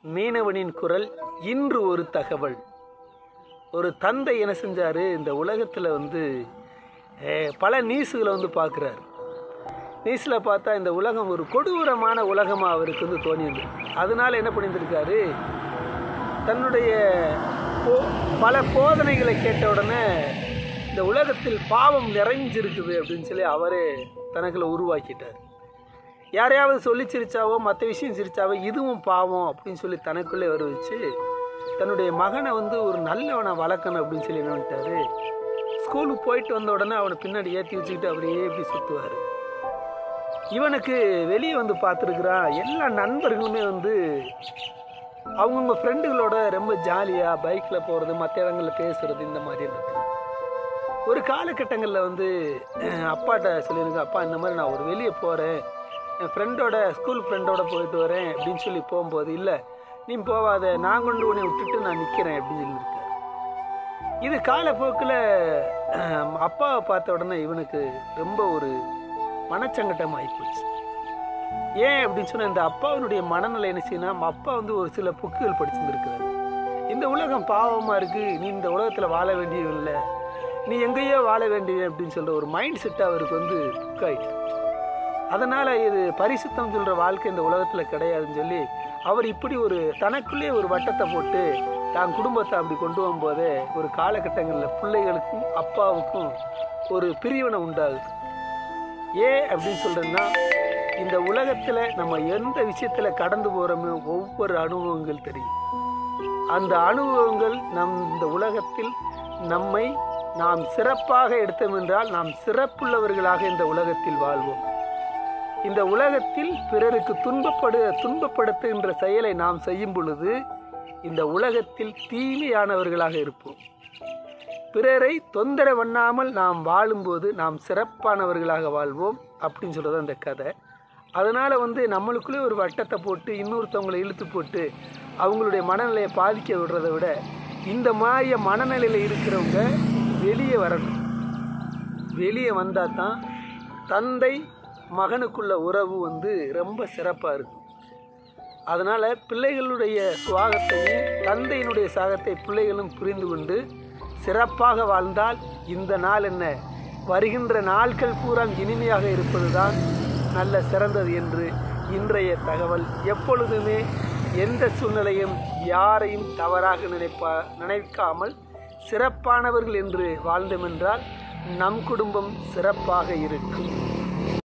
மீனவனின் குரல் இன்று ஒரு தகவல் ஒரு தந்தை என்ன செஞ்சார் இந்த உலகத்தில் வந்து அஹ், பல நியூஸுகளை வந்து பார்க்குறாரு நியூஸில் பார்த்தா இந்த உலகம் ஒரு கொடூரமான உலகமாக அவருக்கு வந்து தோணியது அதனால என்ன பண்ணியிருந்திருக்காரு தன்னுடைய போ- பல போதனைகளை கேட்ட உடனே இந்த உலகத்தில் பாவம் நிறைஞ்சிருக்குது அப்படின்னு சொல்லி அவரே தனக்குள்ள உருவாக்கிட்டார் யாரையாவது சொல்லி சிரிச்சாவோ மற்ற விஷயம் சிரிச்சாவோ இதுவும் பாவம் அப்படின்னு சொல்லி தனக்குள்ளே வர வச்சு தன்னுடைய மகனை வந்து ஒரு நல்லவனை வளர்க்கணும் அப்படின்னு சொல்லி என்ன பண்ணிட்டாரு ஸ்கூலுக்கு போயிட்டு வந்த உடனே அவனை பின்னாடி ஏற்றி வச்சுக்கிட்டு அப்படியே இப்படி சுற்றுவார் இவனுக்கு வெளியே வந்து பார்த்துருக்குறான் எல்லா நண்பர்களுமே வந்து அவங்கவுங்க ஃப்ரெண்டுகளோட ரொம்ப ஜாலியாக பைக்கில் போகிறது மற்ற இடங்களில் பேசுறது இந்த மாதிரி இருக்கு ஒரு காலகட்டங்களில் வந்து அஹ், அப்பாட்ட சொல்லியிருங்க அப்பா இந்த மாதிரி நான் ஒரு வெளியே போகிறேன் என் ஃப்ரெண்டோட ஸ்கூல் ஃப்ரெண்டோட போயிட்டு வரேன் அப்படின்னு சொல்லி போகும்போது இல்லை நீ போவாத நான் கொண்டு உன்னை விட்டுட்டு நான் நிற்கிறேன் அப்படின்னு சொல்லியிருக்காரு இது காலப்போக்கில் அப்பாவை பார்த்த உடனே இவனுக்கு ரொம்ப ஒரு மனச்சங்கட்டம் ஆகிப்போச்சு ஏன் அப்படின்னு சொன்னால் இந்த அப்பாவினுடைய மனநிலை என்ன செய்யணும் அப்பா வந்து ஒரு சில புக்குகள் படிச்சிருந்துருக்கிறார் இந்த உலகம் பாவமாக இருக்குது நீ இந்த உலகத்தில் வாழ வேண்டியதில்லை நீ எங்கேயோ வாழ வேண்டிய அப்படின்னு சொல்கிற ஒரு மைண்ட் செட் அவருக்கு வந்து புக்காயிட்டு அதனால் இது பரிசுத்தம் சொல்கிற வாழ்க்கை இந்த உலகத்தில் கிடையாதுன்னு சொல்லி அவர் இப்படி ஒரு தனக்குள்ளே ஒரு வட்டத்தை போட்டு தான் குடும்பத்தை அப்படி கொண்டு வரும்போதே ஒரு காலகட்டங்களில் பிள்ளைகளுக்கும் அப்பாவுக்கும் ஒரு பிரிவினை உண்டாகுது ஏன் அப்படின்னு சொல்கிறேன்னா இந்த உலகத்தில் நம்ம எந்த விஷயத்தில் கடந்து போகிறோமோ ஒவ்வொரு அனுபவங்கள் தெரியும் அந்த அனுபவங்கள் நம் இந்த உலகத்தில் நம்மை நாம் சிறப்பாக எடுத்தோம் என்றால் நாம் சிறப்புள்ளவர்களாக இந்த உலகத்தில் வாழ்வோம் இந்த உலகத்தில் பிறருக்கு துன்பப்படு துன்பப்படுத்துகின்ற செயலை நாம் செய்யும் பொழுது இந்த உலகத்தில் தீமையானவர்களாக இருப்போம் பிறரை தொந்தரவு பண்ணாமல் நாம் வாழும்போது நாம் சிறப்பானவர்களாக வாழ்வோம் அப்படின்னு சொல்கிறது அந்த கதை அதனால் வந்து நம்மளுக்குள்ளே ஒரு வட்டத்தை போட்டு இன்னொருத்தவங்களை இழுத்து போட்டு அவங்களுடைய மனநிலையை பாதிக்க விடுறதை விட இந்த மாதிரிய மனநிலையில் இருக்கிறவங்க வெளியே வரணும் வெளியே வந்தால் தான் தந்தை மகனுக்குள்ள உறவு வந்து ரொம்ப சிறப்பாக இருக்கும் அதனால் பிள்ளைகளுடைய சுவாகத்தையும் தந்தையினுடைய சாகத்தை பிள்ளைகளும் புரிந்து கொண்டு சிறப்பாக வாழ்ந்தால் இந்த நாள் என்ன வருகின்ற நாட்கள் பூரா இனிமையாக இருப்பதுதான் நல்ல சிறந்தது என்று இன்றைய தகவல் எப்பொழுதுமே எந்த சூழ்நிலையும் யாரையும் தவறாக நினைப்பா நினைக்காமல் சிறப்பானவர்கள் என்று வாழ்ந்தோம் என்றால் நம் குடும்பம் சிறப்பாக இருக்கும்